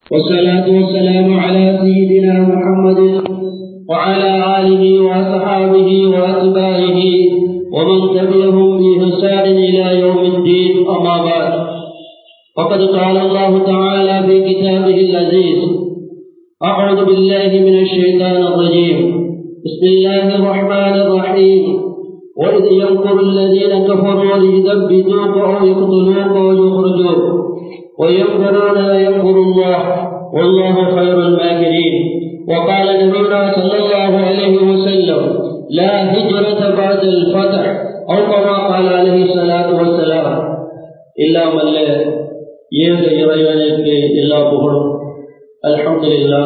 والصلاة والسلام على سيدنا محمد وعلى آله وأصحابه وأتباعه ومن تبعهم بإحسان إلى يوم الدين أما بعد فقد قال الله تعالى في كتابه العزيز أعوذ بالله من الشيطان الرجيم بسم الله الرحمن الرحيم وإذ يمكر الذين كفروا ليثبتوك أو يقتلوك أو يخرجوك ويمكرون ويمكر الله والله خير الماكرين وقال نبينا صلى الله عليه وسلم لا هجرة بعد الفتح أو كما قال عليه الصلاة والسلام إلا من لا ஏக இறைவனுக்கு எல்லா புகழும் அல்ஹம்துலில்லா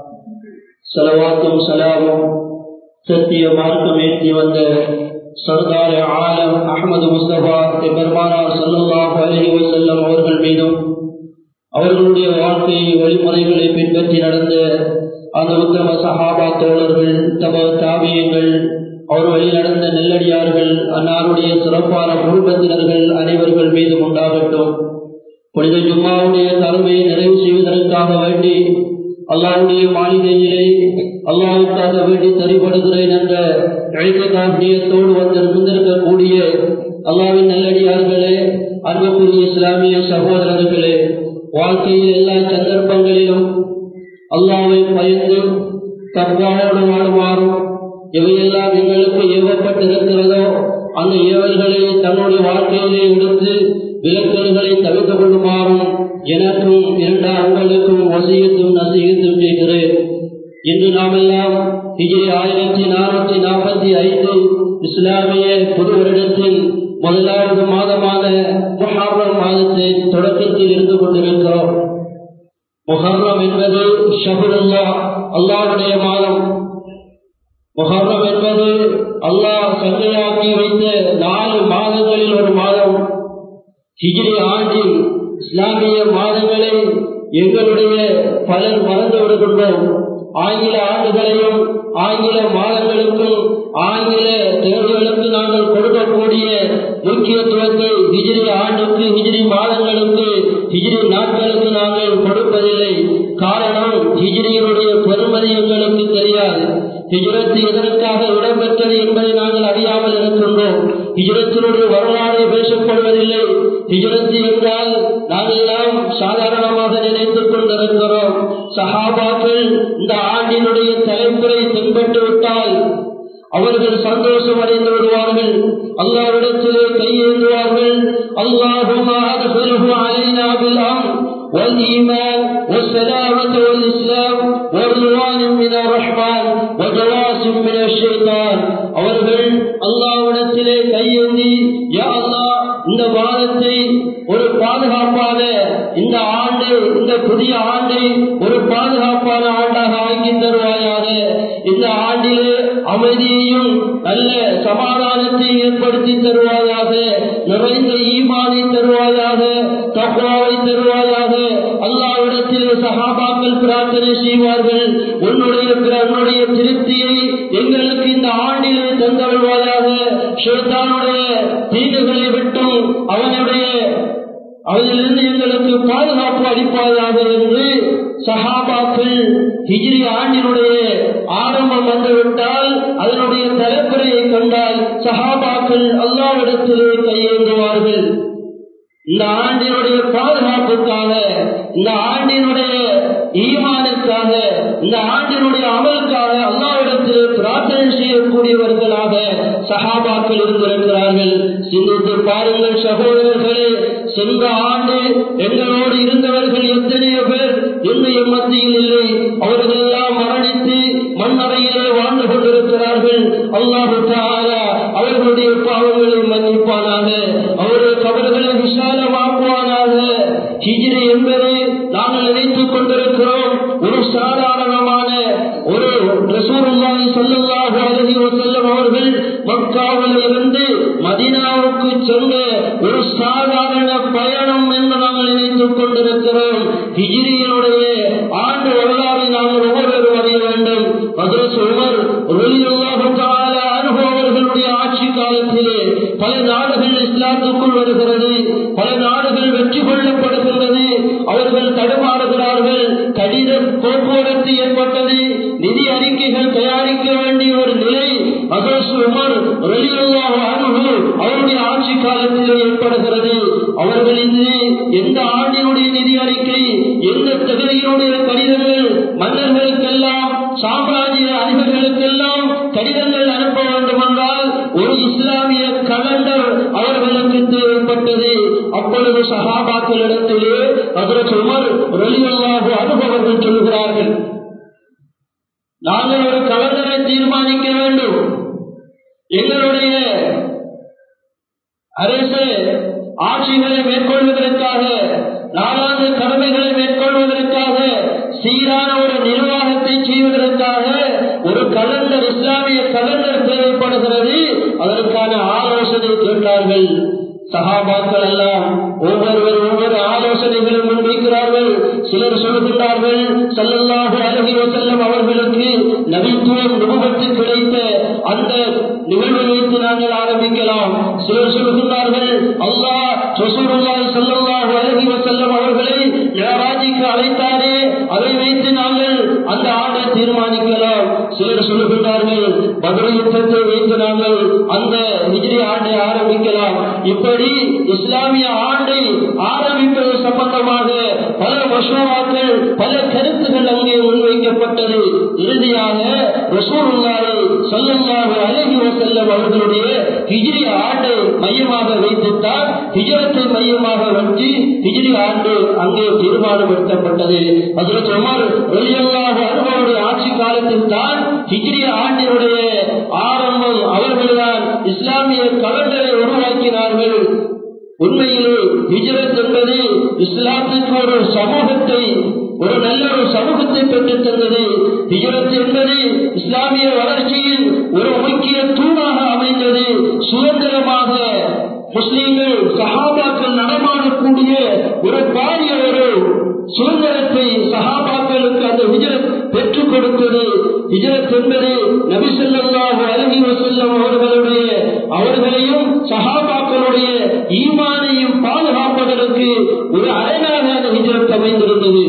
சலவாத்தும் சலாமும் சத்திய மார்க்கம் ஏற்றி வந்த சர்தார் ஆலம் அகமது முஸ்தபா பெருமானார் சல்லாஹ் அலஹி வசல்லம் அவர்கள் மீதும் அவர்களுடைய வாழ்க்கை வழிமுறைகளை பின்பற்றி நடந்த அந்த உத்தம சஹாபா தோழர்கள் தம தாபியங்கள் அவர் வழி நடந்த நெல்லடியார்கள் அன்னாருடைய சிறப்பான குடும்பத்தினர்கள் அனைவர்கள் மீதும் உண்டாகட்டும் புனித ஜும்மாவுடைய தலைமையை நிறைவு செய்வதற்காக வேண்டி அல்லாவுடைய மாளிகையிலே அல்லாவுக்காக வேண்டி தரிபடுகிறேன் என்ற அழைக்கத்தாகியத்தோடு வந்து இருந்திருக்கக்கூடிய அல்லாவின் நல்லடியார்களே அன்புக்குரிய இஸ்லாமிய சகோதரர்களே வாழ்க்கையில் எல்லா சந்தர்ப்பங்களிலும் அல்லாவை பயந்து தப்பாவோடு வாழுமாறும் எவையெல்லாம் எங்களுக்கு ஏவப்பட்டிருக்கிறதோ அந்த ஏவல்களை தன்னுடைய வாழ்க்கையிலே எடுத்து விலக்கல்களை தவிர்த்து கொள்ளுமாறும் எனக்கும் இரண்டா உங்களுக்கும் வசியத்தும் நசியத்தும் செய்கிறேன் இன்று நாமெல்லாம் ஹிஜிரி ஆயிரத்தி நானூற்றி நாற்பத்தி ஐந்து இஸ்லாமிய புது வருடத்தின் முதலாவது மாதமான முஹர்ரம் மாதத்தின் தொடக்கத்தில் இருந்து கொண்டிருக்கிறோம் முஹர்ரம் என்பது ஷஹருல்லா அல்லாவுடைய மாதம் முஹர்ரம் என்பது அல்லாஹ் சந்தையாக்கி வைத்த நாலு மாதங்களில் ஒரு மாதம் ஹிஜ்ரி ஆண்டில் இஸ்லாமிய மாதங்களை எங்களுடைய பலர் மறந்து விடுகின்றோம் ஆங்கில ஆண்டுகளையும் ஆங்கில மாதங்களுக்கும் ஆங்கில தேர்வுகளுக்கு நாங்கள் கொடுக்கக்கூடிய முக்கியத்துவத்தை ஹிஜ்ரி ஆண்டுக்கு ஹிஜ்ரி மாதங்களுக்கு ஹிஜ்ரி நாட்களுக்கு நாங்கள் கொடுப்பதில்லை காரணம் ஹிஜ்ரியினுடைய பெருமதி எங்களுக்கு தெரியாது ஹிஜ்ரத்து எதற்காக இடம்பெற்றது என்பதை நாங்கள் அறியாமல் இருக்கின்றோம் ஹிஜ்ரத்தினுடைய வரலாறு பேசப்படுவதில்லை ஹிஜ்ரத்து என்றால் நாங்கள் எல்லாம் சாதாரணமாக நினைத்துக் கொண்டிருக்கிறோம் சஹாபாக்கள் இந்த ஆண்டினுடைய தலைப்புரை தென்பட்டு விட்டால் அவர்கள் சந்தோஷம் அடைந்து விடுவார்கள் அல்லாவிடத்திலே கையேந்துவார்கள் அல்லாஹும் والإيمان والسلامة والإسلام ورضوان من الرحمن وجواس من الشيطان அவர்கள் அல்லாவிடத்திலே கையேந்தி யா அல்லாஹ் இந்த மாதத்தை ஒரு பாதுகாப்பான இந்த ஆண்டு இந்த புதிய ஆண்டை ஒரு பாதுகாப்பான ஆண்டாக ஆக்கி தருவாயாக இந்த ஆண்டிலே அமைதியையும் நல்ல சமாதானத்தை ஏற்படுத்தி தருவாயாக நிறைந்த ஈமானை தருவாயாக தக்குவாவை தருவாயாக அல்லாவிடத்தில் சகாபாக்கள் பிரார்த்தனை செய்வார்கள் உன்னுடைய உன்னுடைய திருப்தியை எங்களுக்கு இந்த ஆண்டிலே தந்தருள்வாயாக ஷேத்தானுடைய தீங்குகளை விட்டும் அவனுடைய அதிலிருந்து எங்களுக்கு பாதுகாப்பு அளிப்பாதாக என்று சஹாபாக்கள் ஹிஜ்ரி ஆண்டினுடைய ஆரம்பம் வந்துவிட்டால் அதனுடைய தலைப்புறையை கண்டால் சஹாபாக்கள் அல்லாவிடத்திலே கையேந்துவார்கள் இந்த ஆண்டினுடைய பாதுகாப்புக்காக இந்த ஆண்டினுடைய ஈமானுக்காக இந்த ஆண்டினுடைய அமலுக்காக அல்லாவிடத்தில் பிரார்த்தனை செய்யக்கூடியவர்களாக சகாபாக்கள் இருந்திருக்கிறார்கள் சிந்தித்து பாருங்கள் சகோதரர்களே சென்ற ஆண்டு எங்களோடு இருந்தவர்கள் எத்தனையோ பேர் என்னுடைய மத்தியில் இல்லை அவர்கள் எல்லாம் மரணித்து மண்ணறையிலே வாழ்ந்து கொண்டிருக்கிறார்கள் அல்லாஹு அவர்களுடைய பாவங்களை மன்னிப்பானாக அவருடைய கபர்களை விசாலமாக்குவானாக ஹிஜ்ரி என்பது நாங்கள் நினைத்துக் கொண்டிருக்கிறோம் ஒரு சாதாரணமான ஒரு ரசூருல்லாஹி ஸல்லல்லாஹு அலைஹி வஸல்லம் அவர்கள் மக்காவில் இருந்து மதீனாவுக்கு சென்ற ஒரு சாதாரண பயணம் என்று நாங்கள் நினைத்துக் கொண்டிருக்கிறோம் ஹிஜ்ரியினுடைய ஆண்டு வரலாறை நாங்கள் ஒவ்வொருவரும் அறிய வேண்டும் ஹஜ்ரத் உமர் ரலியல்லாஹு தஆலா அன்ஹு அவர்களுடைய ஆட்சி காலத்திலே பல நாடுகள் இஸ்லாத்துக்குள் வருகிறது பல நாடுகள் வெற்றி கொள்ளப்படுகின்றது அவர்கள் தடுமாறுகிறார்கள் தேவை ஏற்படுகிறது அவர்கள் இது எந்த ஆண்டினுடைய நிதி அறிக்கை எந்த தகுதியினுடைய கடிதங்கள் மன்னர்களுக்கெல்லாம் சாம்ராஜ்ய அதிபர்களுக்கெல்லாம் கடிதங்கள் அனுப்ப வேண்டும் என்றால் ஒரு இஸ்லாமிய கலண்டர் அவர்களுக்கு தேவைப்பட்டது அப்பொழுது சகாபாக்களிடத்திலே அதில் உமர் ரலியல்லாஹு அனுபவர்கள் சொல்கிறார்கள் நாங்கள் ஒரு கலண்டரை தீர்மானிக்க வேண்டும் எங்களுடைய அரசு ஆட்சிகளை மேற்கொள்வதற்காக நாலாண்டு கடமைகளை மேற்கொள்வதற்காக சீரான ஒரு நிர்வாகத்தை செய்வதற்காக ஒரு கலண்டர் இஸ்லாமிய கலண்டர் தேவைப்படுகிறது அதற்கான ஆலோசனை கேட்டார்கள் சகாபாக்கள் எல்லாம் ஒவ்வொருவர் ஒவ்வொரு ஆலோசனைகளும் முன்வைக்கிறார்கள் சிலர் சொல்கின்றார்கள் செல்லல்லாக அழகி செல்லும் அவர்களுக்கு நபித்துவம் நிபுணத்து கிடைத்த அந்த நிகழ்வை வைத்து நாங்கள் ஆரம்பிக்கலாம் சிலர் சொல்கின்றார்கள் அல்லாஹ் ரசூலுல்லாஹி ஸல்லல்லாஹு அலைஹி வஸல்லம் அவர்களை மேராஜிக்கு அழைத்தாரே அதை வைத்து நாங்கள் அந்த ஆண்டை தீர்மானிக்கலாம் சிலர் சொல்லுகின்றார்கள் பதில் யுத்தத்தை வைத்து நாங்கள் அந்த ஹிஜ்ரி ஆண்டை ஆரம்பிக்கலாம் இப்படி இஸ்லாமிய ஆண்டை ஆரம்பிப்பது சம்பந்தமாக பல மசோராக்கள் பல கருத்துகள் அங்கே முன்வைக்கப்பட்டது இறுதியாக ரசூலுல்லாஹி ஸல்லல்லாஹு அலைஹி வஸல்லம் அவர்களுடைய ஹிஜ்ரி ஆண்டை மையமாக வைத்துத்தான் ஹிஜரத்தை மையமாக வச்சு ஹிஜ்ரி ஆண்டு அங்கே தீர்மானப்படுத்தப்பட்டது ஹஜ்ரத் உமர் ரலியல்லாஹு அன்ஹுவுடைய ஆட்சி காலத்தில் தான் ஹிஜ்ரி ஆண்டினுடைய ஆரம்பம் அவர்கள்தான் இஸ்லாமிய கலண்டரை உருவாக்கினார்கள் உண்மையிலே ஹிஜ்ரத் என்பது இஸ்லாத்துக்கு ஒரு சமூகத்தை ஒரு நல்ல ஒரு சமூகத்தை பெற்றுத் தந்தது ஹிஜ்ரத் என்பது இஸ்லாமிய வளர்ச்சியில் ஒரு முக்கிய தூணாக அமைந்தது சுதந்திரமாக முஸ்லீம்கள் சஹாபாக்கள் நடமாடக்கூடிய ஒரு பாரிய ஒரு சுதந்திரத்தை சஹாபாக்களுக்கு அந்த ஹிஜரத் பெற்றுக் கொடுத்தது ஹிஜரத் என்பது நபி ஸல்லல்லாஹு அலைஹி வஸல்லம் அவர்களுடைய அவர்களையும் சஹாபாக்களுடைய ஈமானையும் பாதுகாப்பதற்கு ஒரு அரணாக அந்த ஹிஜரத் அமைந்திருந்தது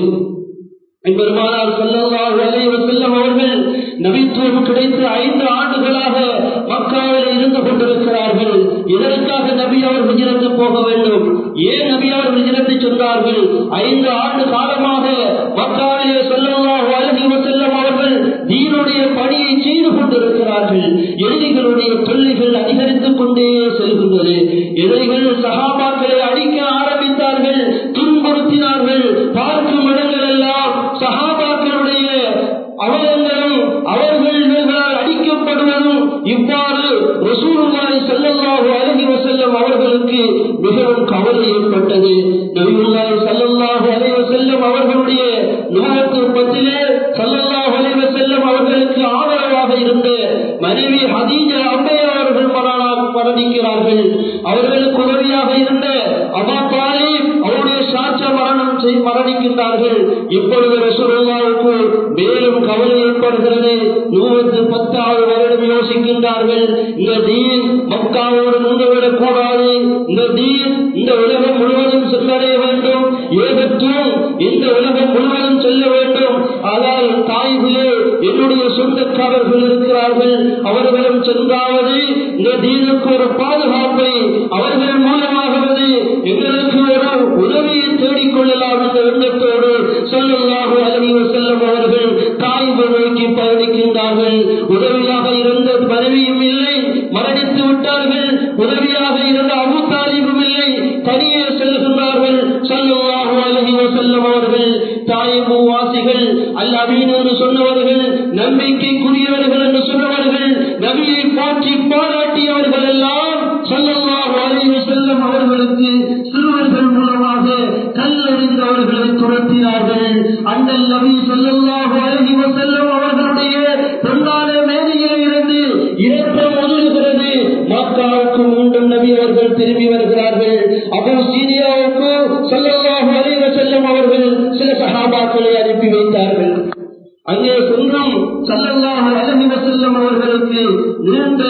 பெருமானார் ஸல்லல்லாஹு அலைஹி வஸல்லம் அவர்கள் நபித்துவம் கிடைத்து ஐந்து ஆண்டுகளாக மக்காவில் இருந்து கொண்டிருக்கிறார்கள் இதற்காக நபி அவர் ஹிஜ்ரத்து போக வேண்டும் ஏன் நபி அவர் ஹிஜ்ரத்து சொன்னார்கள் ஐந்து ஆண்டு காலமாக மக்காவிலே ஸல்லல்லாஹு அலைஹி வஸல்லம் அவர்கள் தீனுடைய பணியை செய்து கொண்டிருக்கிறார்கள் எதிரிகளுடைய தொல்லைகள் அதிகரித்துக் கொண்டே செல்கின்றது எதிரிகள் சகாபாக்களை அடிக்க ஆரம்பித்தார்கள் துன்புறுத்தினார்கள் பார்க்கும் இடங்கள் எல்லாம் சகாபாக்களுடைய அவலங்களும் அவர்களால் அடிக்கப்படுவதும் இவ்வாறு ரசூலுல்லாஹி ஸல்லல்லாஹு அலைஹி வஸல்லம் அவர்களுக்கு மிகவும் கவலை ஏற்பட்டது நபியுல்லாஹி ஸல்லல்லாஹு அலைஹி வஸல்லம் அவர்களுடைய நூலத்து பத்திலே ஸல்லல்லாஹு அலைஹி வஸல்லம் அவர்களுக்கு ஆதரவாக இருந்த மனைவி ஹதீஜா அம்மையா அவர்கள் மரணம் மரணிக்கிறார்கள் அவர்களுக்கு உதவியாக இருந்த அபா தாலிப் அவருடைய சாட்ச மரணம் செய் மரணிக்கின்றார்கள் இப்பொழுது ரசூலுல்லாவுக்கு மேலும் கவலை ஏற்படுகிறது நூறு பத்தாவது வருடம் யோசிக்கின்றார்கள் இந்த தீன் மக்காவோடு நின்றுவிடக் கூடாது இந்த தீன் இந்த உலகம் முழுவதும் சென்றடைய வேண்டும் ஏகத்துவம் இந்த உலகம் முழுவதும் செல்ல வேண்டும் ஆனால் தாய்களே என்னுடைய சொந்தக்காரர்கள் இருக்கிறார்கள் அவர்களும் சென்றாவது இந்த தீனுக்கு ஒரு பாதுகாப்பை அவர்கள் மூலமாகவது எங்களுக்கு ஒரு உதவியை தேடிக்கொள்ளலாம் என்ற எண்ணத்தோடு சொல்லுல்லாஹு அலைஹி வஸல்லம் அவர்கள் தாய்வு நோக்கி பயணிக்கின்றார்கள் உதவியாக இருந்த மனைவியும் இல்லை மரணித்து விட்டார்கள் உதவியாக இருந்த அபு தாலிபும் இல்லை தனியே செல்கின்றார்கள் சொல்லுல்லாஹு அலைஹி வஸல்லம் அவர்கள் தாய்வு வாசிகள் அல் அமீன் என்று சொன்னவர்கள் நம்பிக்கைக்குரியவர்கள் என்று சொன்னவர்கள் நபியை போற்றி பாராட்டியவர்கள் எல்லாம் சொல்லல்லாஹு அலைஹி வஸல்லம் அவர்களுக்கு சிறுவர்கள் மூலமாக கல்லறிந்து அவர்களை துரத்தினார்கள் அந்த நபி சொல்லல்லாஹு அலைஹி வஸல்லம் அவர்களுடைய பொன்னான மேதையிலே இருந்து இரத்தம் ஒதுங்குகிறது மக்காவுக்கு மீண்டும் நபி அவர்கள் திரும்பி வருகிறார்கள் அபு சீரியாவுக்கு சொல்லல்லாஹு அலைஹி வஸல்லம் அவர்கள் சில சஹாபாக்களை அனுப்பி வைத்தார்கள் அங்கே சென்றும் சல்லல்லாஹு அலைஹி வஸல்லம் அவர்களுக்கு நீண்ட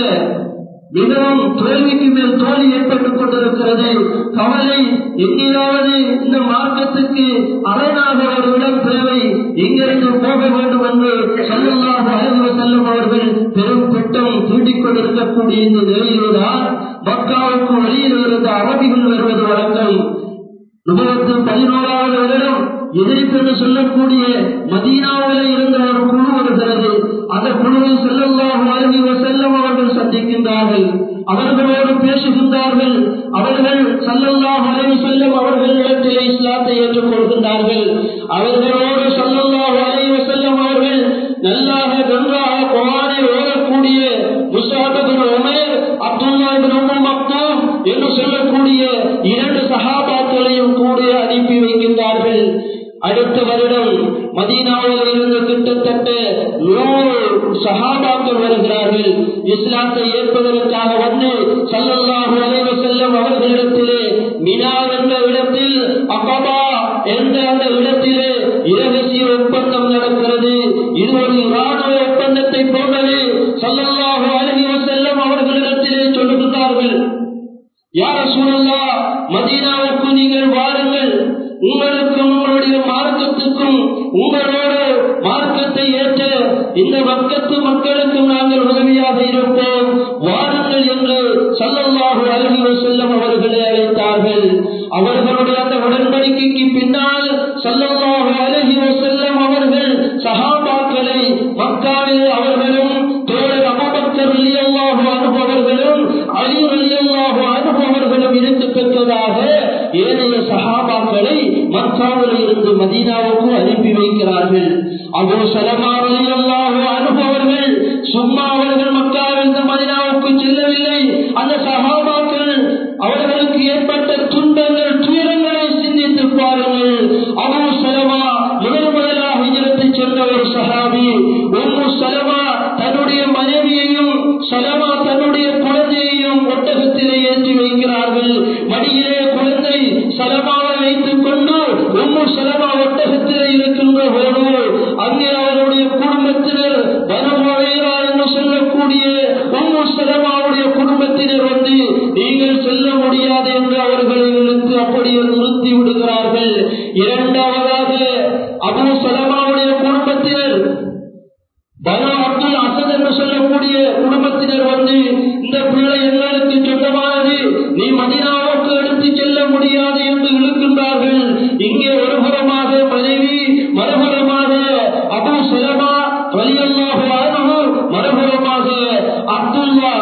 மிகவும் தோல்விக்கு மேல் தோல்வி ஏற்பட்டுக் கொண்டிருக்கிறது கவலை எங்கேயாவது இந்த மார்க்கத்துக்கு அரணாக ஒரு இடம் தேவை இங்கிருந்து போக வேண்டும் என்று சல்லல்லாஹு அலைஹி வஸல்லம் அவர்கள் பெரும் திட்டம் தீட்டிக் கொண்டிருக்கக்கூடிய இந்த நிலையில்தான் மக்காவுக்கு வெளியில் இருந்த அரபிகள் வருவது வழக்கம் நுபவத்து பதினோராவது வருடம் எதிர்ப்பு என்று சொல்லக்கூடிய மதீனாவில் இருந்த ஒரு குழு வருகிறது அந்த குழுவை செல்லல்லாஹு அலைஹி வஸல்லம் அவர்கள் சந்திக்கின்றார்கள் அவர்களோடு பேசுகின்றார்கள் அவர்கள் சல்லல்லாஹு அலைஹி வஸல்லம் அவர்களிடத்திலே இஸ்லாத்தை ஏற்றுக்கொள்கின்றார்கள் அவர்களோடு சல்லல்லாஹு அலைஹி வஸல்லம் அவர்கள் நல்லாக நன்றாக குரானை ஓதக்கூடிய முஸ்தாபின் உமேர் அப்துல்லா இப்னு உம்மு மக்தூம் என்று சொல்லக்கூடிய இரண்டு சஹாபாக்களையும் கூட அனுப்பி வைக்கின்றார்கள் அடுத்த வருடம் மதீனாவில் இருந்து கிட்டத்தட்ட நூறு சஹாபாக்கள் வருகிறார்கள் இஸ்லாத்தை ஏற்பதற்காக வந்து சல்லல்லாஹு அலைஹி வஸல்லம் அவர்களிடத்திலே மினா என்ற இடத்தில் அகபா என்ற அந்த இடத்திலே இரகசிய ஒப்பந்தம் நடக்கிறது இது ஒரு இராணுவ ஒப்பந்தத்தை போன்றது சல்லல்லாஹு அலைஹி வஸல்லம் அவர்களிடத்திலே சொல்லுகிறார்கள் யார் சூழல்லா மதீனாவுக்கு நீங்கள் வாருங்கள் உங்களுக்கும் உங்களுடைய மார்க்கத்துக்கும் உங்களோட மார்க்கத்தை ஏற்ற இந்த மக்கத்து மக்களுக்கும் நாங்கள் உதவியாக இருப்போம் வாருங்கள் என்று சல்லல்லாஹு அலைஹி வஸல்லம் அவர்களை அழைத்தார்கள் அவர்களுடைய அந்த உடன்படிக்கைக்கு பின்னால் சல்லல்லாஹு அலைஹி வஸல்லம் அவர்கள் சஹாபாக்களை மக்காவில் அவர்களும் தோழர் அபூபக்கர் ரலியல்லாஹு அன்ஹு அவர்களும் அலி ரலியல்லாஹு அன்ஹு அவர்களும் இருந்து பெற்றதாக ஏனைய சஹாபாக்களை மக்காவில் இருந்து மதீனாவுக்கு அனுப்பி வைக்கிறார்கள் அபூ சலமா ரலியல்லாஹு அன்ஹு அவர்கள் சும்மா அவர்கள் மக்காவிலிருந்து மதீனாவுக்கு செல்லவில்லை அந்த சஹாபாக்கள் அவர்களுக்கு ஏற்பட்ட துன்பங்கள் துயரங்களை சிந்தித்து பாருங்கள் அபூ சலமா முதல் முதலாக ஹிஜரத்தை சென்ற ஒரு சஹாபி உம்மு சலமா தன்னுடைய மனைவியையும் சலமா தன்னுடைய குழந்தையையும் ஒட்டகத்திலே ஏற்றி வைக்கிறார்கள் மடியிலே குழந்தை சலமாவை வைத்துக் கொண்டு உம்மு சலமா ஒட்டகத்திலே இருக்கின்ற போது அங்கே அவருடைய குடும்பத்தினர் பனமுறையா என்று சொல்லக்கூடிய உம்மு சலமாவுடைய குடும்பத்தினர் வந்து நீங்கள் செல்ல முடியாது என்று அவர்களை இழுத்து அப்படியே நிறுத்தி விடுகிறார்கள் இரண்டாவதாக அபு சலமாவுடைய குடும்பத்தினர் பனு அப்துல் அசத் என்று சொல்லக்கூடிய குடும்பத்தினர் வந்து இந்த பிள்ளை எங்களுக்கு சொந்தமானது நீ மதினாவுக்கு எடுத்து செல்ல முடியாது என்று இழுக்கின்றார்கள் இங்கே ஒருபுறமாக மனைவி மறுபுறமாக அபு சலமா வலியல்லாக மறுபுறமாக அப்துல்லா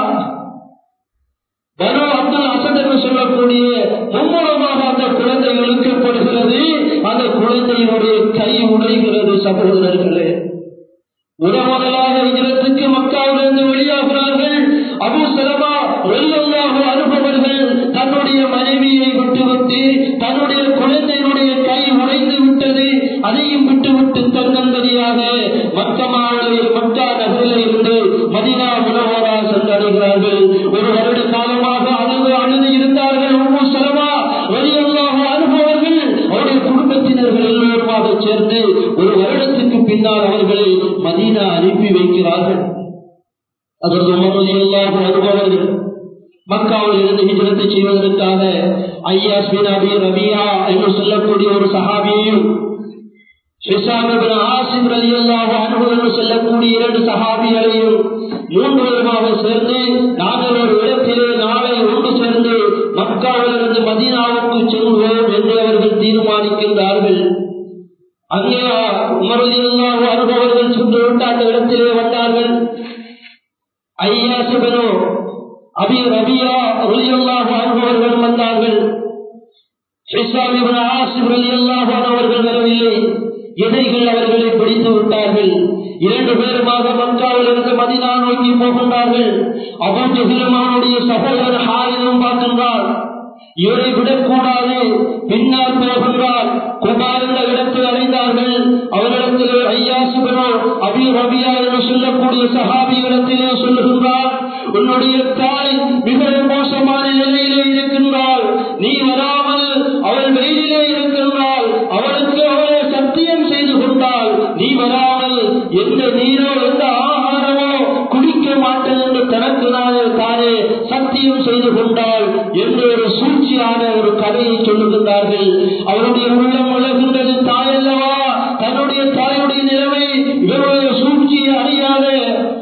பனு அப்துல் அசத் என்று சொல்லக்கூடிய மும்முரமாக அந்த குழந்தை இழுக்கப்படுகிறது அந்த குழந்தையினுடைய கை உடைகிறது சகோதரர்களே முதலாக இதற்கு மக்காவிலிருந்து வெளியாகிறார்கள் அபு சலமா வெள்ளல்லாக அனுபவர்கள் தன்னுடைய மனைவியை விட்டுவிட்டு தன்னுடைய குழந்தையினுடைய கை உடைந்து விட்டது அதையும் விட்டுவிட்டு தன்னந்தனியாக மக்கமாவில் மக்கா நகரில் இருந்து மதினா உணவரா சென்றடைகிறார்கள் ஒரு வருட காலமாக அழுது அழுது இருந்தார்கள் உம்மு சலமா வெளியல்லாக அனுபவர்கள் அவருடைய குடும்பத்தினர்கள் எல்லோருமாக சேர்ந்து ஒரு வருடத்துக்கு பின்னால் அவர்களை மதீனா அனுப்பி வைக்கிறார்கள் அதற்கு உமரலியல்லாக அனுபவர்கள் மக்காவில் இருந்து ஹிஜரத்தை செய்வதற்காக ஐயாஸ் பின் அபி ரபியா என்று சொல்லக்கூடிய ஒரு சஹாபியையும் சொல்லக்கூடிய இரண்டு சகாபிகளையும் மூன்று பேருமாக சேர்ந்து நாங்கள் ஒரு இடத்திலே நாளை ஒன்று சேர்ந்து மக்காவிலிருந்து மதீனாவுக்கு செல்வோம் என்று அவர்கள் தீர்மானிக்கின்றார்கள் அங்கே உமரலியல்லாக அனுபவர்கள் சென்று விட்டு அந்த இடத்திலே வந்தார்கள் ஐயாசுபனோ அபி ரபியா ரலியல்லாஹு அனுபவர்கள் வந்தார்கள் அவர்கள் வரவில்லை எதிரிகள் அவர்களை பிடித்து விட்டார்கள் இரண்டு பேருமாக மக்காவில் இருந்து மதினா நோக்கி போகின்றார்கள் அபஞ்சகிரமானுடைய சகோதரர் ஹாரிலும் பார்க்கின்றார் இவரை விடக்கூடாது பின்னால் போகின்றார் குமார் என்ற இடத்தை அடைந்தார்கள் அவரிடத்தில் ஐயாசுபனோ அபி ரபியா என்று சொல்லக்கூடிய சஹாபிகளிடத்திலே சொல்லுகின்றார் உன்னுடைய தாய் மிகவும் மோசமான நிலையிலே இருக்கின்றாள் நீ வராமல் அவள் வெயிலிலே இருக்கின்றாள் அவளுக்கு அவளை சத்தியம் செய்து கொண்டாள் நீ வராமல் எந்த நீரோ எந்த ஆகாரமோ குடிக்க மாட்டேன் என்று தனக்கு நானே தானே சத்தியம் செய்து கொண்டாள் என்று ஒரு சூழ்ச்சியான ஒரு கதையை சொல்லுகின்றார்கள் அவருடைய உள்ளம் உலகின்றது தாயல்லவா தன்னுடைய தாயுடைய நிலைமை இவருடைய சூழ்ச்சியை அறியாத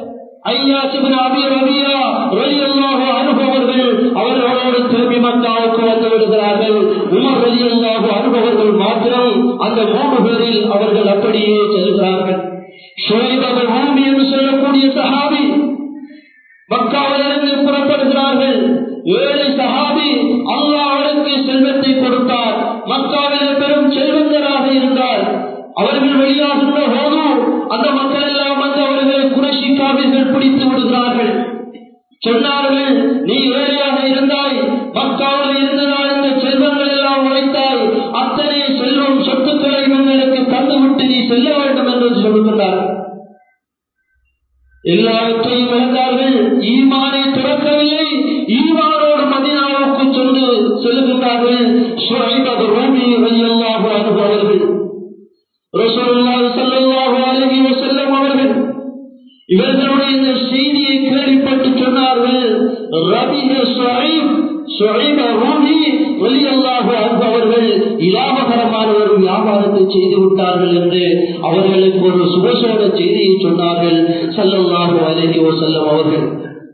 ஐயாசிபின் அபி ரபியா ரலியல்லாஹு அன்ஹு அவர்கள் அவர்களோடு திரும்பி மக்காவுக்கு வந்து விடுகிறார்கள் உமர் ரலியல்லாஹு அன்ஹு அவர்கள் மாத்திரம் அந்த மூன்று பேரில் அவர்கள் அப்படியே செல்கிறார்கள் ஷுவைப் அவர் பூமி என்று சொல்லக்கூடிய சஹாபி மக்காவிலிருந்து புறப்படுகிறார்கள் ஏழை சஹாபி அல்லாஹ் அவருக்கு செல்வத்தை கொடுத்தார் மக்காவிலே பெரும் செல்வந்தராக இருந்தார் அவர்கள் வெளியாகின்ற போது அந்த மக்கள் எல்லாம் வந்து அவர்களை குறைசி காவிர்கள் பிடித்து விடுகிறார்கள் சொன்னார்கள் நீ ஏழையாக இருந்தாய் மக்காவில் இருந்ததால் இந்த செல்வங்கள் எல்லாம் உழைத்தாய் அத்தனை செல்வம் சொத்துக்களை எங்களுக்கு தந்துவிட்டு நீ செல்ல வேண்டும் என்று சொல்லுகிறார்கள் எல்லாவற்றையும் இழந்தார்கள் ஈமானை திறக்கவில்லை ஈமானோடு மதினாவுக்கு சென்று செல்லுகின்றார்கள் சுரைபது ரூபி ரலியல்லாஹு அன்ஹு அவர்கள் ரசூலுல்லாஹி ஸல்லல்லாஹு அலைஹி வஸல்லம் அவர்கள் இவர்களுடைய இந்த செய்தியை கேள்விப்பட்டு சொன்னார்கள் ரபிஹ சுரைப் சுரைப ரூபி ரலியல்லாஹு அன்ஹு அவர்கள் இலாபகரமான ஒரு வியாபாரத்தை செய்து விட்டார்கள் என்று அவர்களுக்கு ஒரு சுபசோட செய்தியை சொன்னார்கள் சல்லல்லாஹு அலைஹி வஸல்லம் அவர்கள்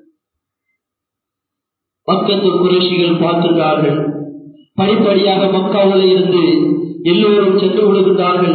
பக்கத்து குறைஷிகள் பார்க்கின்றார்கள் படிப்படியாக மக்காவில் இருந்து எல்லோரும் சென்று விடுகின்றார்கள்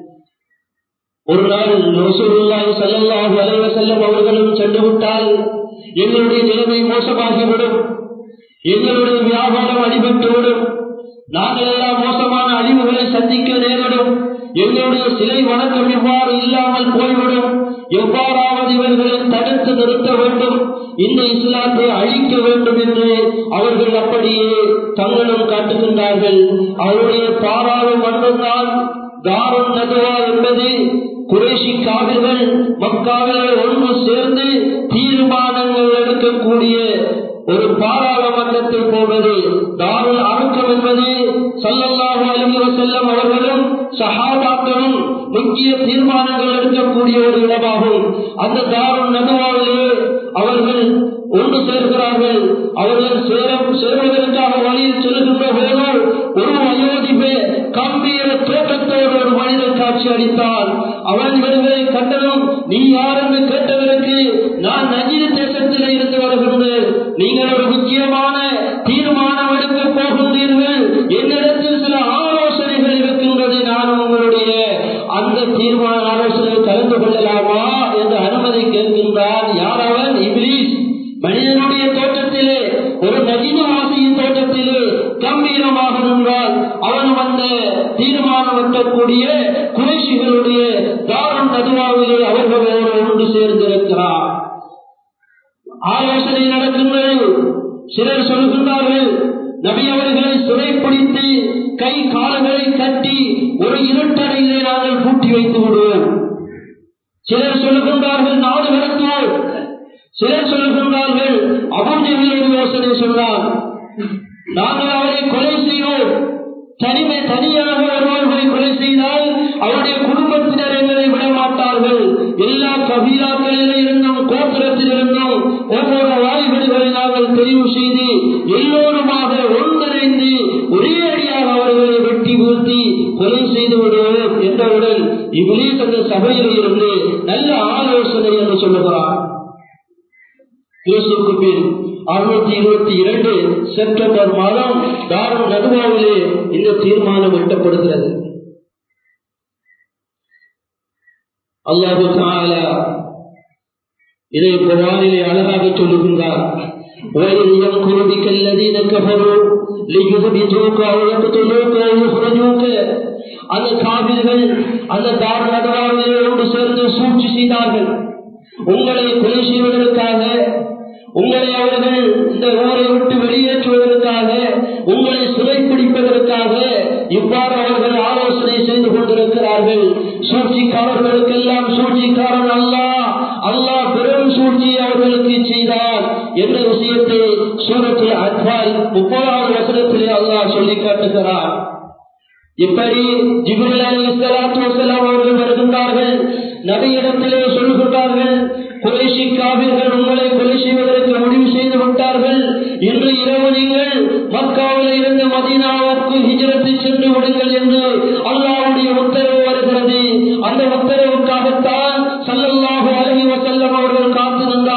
ஒரு நாள் ரசூலுல்லாஹி ஸல்லல்லாஹு அலைஹி வஸல்லம் அவர்களும் சென்று விட்டால் எங்களுடைய நிலைமை மோசமாகிவிடும் எங்களுடைய வியாபாரம் அடிபட்டுவிடும் நாங்கள் எல்லாம் மோசமான அழிவுகளை சந்திக்க நேரிடும் எங்களுடைய சிலை வணக்கம் இவ்வாறு இல்லாமல் போய்விடும் எவ்வாறாவது இவர்களை தடுத்து நிறுத்த வேண்டும் இந்த இஸ்லாத்தை அழிக்க வேண்டும் என்று அவர்கள் அப்படியே தங்கனம் காட்டுகின்றார்கள் அவருடைய பாராளுமன்றம் தான் தாருன் நதுவா என்பது குறைஷி காவிர்கள் மக்காவிலே ஒன்று சேர்ந்து தீர்மானங்கள் எடுக்கக்கூடிய ஒரு பாராளுமன்றத்தை போவது தாருல் அறுக்கம் என்பது சல்லல்லாஹு அலைஹி வஸல்லம் அவர்களும் சஹாபாக்களும் முக்கிய தீர்மானங்கள் எடுக்கக்கூடிய ஒரு இடமாகும் அந்த தாருல் நதுவாவிலே அவர்கள் ஒன்று சேர்கிறார்கள் அவர்கள் சேர சேர்வதற்காக வழியில் செல்கின்ற போது ஒரு வயோதிபே கம்பீர தோட்டத்தோடு ஒரு மனிதன் காட்சி அளித்தார் அவன் இவர்களை கண்டதும் நீ யார் என்று கேட்டவருக்கு நான் நஜீது தேசத்திலே இருந்து வருகின்றேன் நீங்கள் ஒரு முக்கியமான தீர்மானம் எடுக்க போகின்றீர்கள் என்னிடத்தில் சில ஆலோசனைகள் இருக்கின்றது நான் உங்களுடைய அந்த தீர்மான ஆலோசனையில் கலந்து கொள்ளலாமா என்று அனுமதி கேட்கின்றான் யார் அவன் இப்லீஸ் மனிதனுடைய தோட்டத்திலே ஒரு நஜினவாசியின் தோட்டத்திலே கம்பீரமாக நின்றால் அவன் வந்த தீர்மானம் வெட்டக்கூடிய குறைஷிகளுடைய தாரும் நதுவாவிலே அவர்களோடு ஒன்று சேர்ந்திருக்கிறார் ஆலோசனை நடக்கின்றது சிலர் சொல்கின்றார்கள் நபி அவர்களை சிறைப்பிடித்து கை கால்களை கட்டி ஒரு இருட்டறையிலே நாங்கள் பூட்டி வைத்து விடுவோம் சிலர் சொல்லுகின்றார்கள் நாடு கடத்துவோம் சிலர் சொல்லுகின்றார்கள் அபூஜையில் ஒரு யோசனை சொன்னார் நாங்கள் அவரை கொலை செய்வோம் தனிமை தனியாக ஒருவர்களை கொலை செய்தால் அவருடைய குடும்பத்தினர் எங்களை விட மாட்டார்கள் எல்லா கபீலாக்களில் இருந்தும் கோத்திரத்தில் இருந்தும் ஒவ்வொரு வாய்ப்புகளை நாங்கள் தெரிவு செய்து எல்லோருமாக ஒன்றிணைந்து ஒரே அடியாக அவர்களை வெட்டி வீழ்த்தி கொலை செய்து விடுவோம் என்றவுடன் இவ்விலேஸ் அந்த சபையில் இருந்து நல்ல ஆலோசனை என்று சொல்லுகிறார் யூசுக்கு பின் அறுநூத்தி இருபத்தி இரண்டு செப்டம்பர் மாதம் தாரும் நடுவாவிலே இந்த தீர்மானம் எட்டப்படுகிறது அல்லாஹு தாலா இதை குரானிலே அழகாக சொல்லுகின்றார் وإذ يمكر بك الذين كفروا ليثبتوك أو يقتلوك أو يخرجوك அந்த காவிர்கள் அந்த தார நகராவிலே ஒன்று சேர்ந்து சூழ்ச்சி செய்தார்கள் உங்களை கொலை செய்வதற்காக உங்களை அவர்கள் இந்த ஊரை விட்டு வெளியேற்றுவதற்காக உங்களை சிறைப்பிடிப்பதற்காக இவ்வாறு அவர்கள் ஆலோசனை செய்து கொண்டிருக்கிறார்கள் சூழ்ச்சிக்காரர்களுக்கெல்லாம் சூழ்ச்சிக்காரன் அல்லா அல்லாஹ் பெரும் சூழ்ச்சியை அவர்களுக்கு செய்தார் என்ற விஷயத்தை சூரத்தில் அத்வால் முப்பதாவது வசனத்திலே அல்லாஹ் சொல்லி காட்டுகிறார் இப்படி ஜிபுல் அலி இஸ்லாத்து வசலாம் அவர்கள் வருகின்றார்கள் நபியிடத்திலே சொல்லுகின்றார்கள் குறைசி காவிர்கள் உங்களை கொலை செய்வதற்கு முடிவு செய்து விட்டார்கள் இன்று இரவு நீங்கள் மக்காவில் இருந்து மதீனாவுக்கு ஹிஜரத்தை சென்று விடுங்கள் என்று அல்லாவுடைய உத்தரவு வருகிறது அந்த உத்தரவுக்காகத்தான் சல்லல்லாஹு அலஹி வசல்லம் அவர்கள் காத்து நின்றார்கள்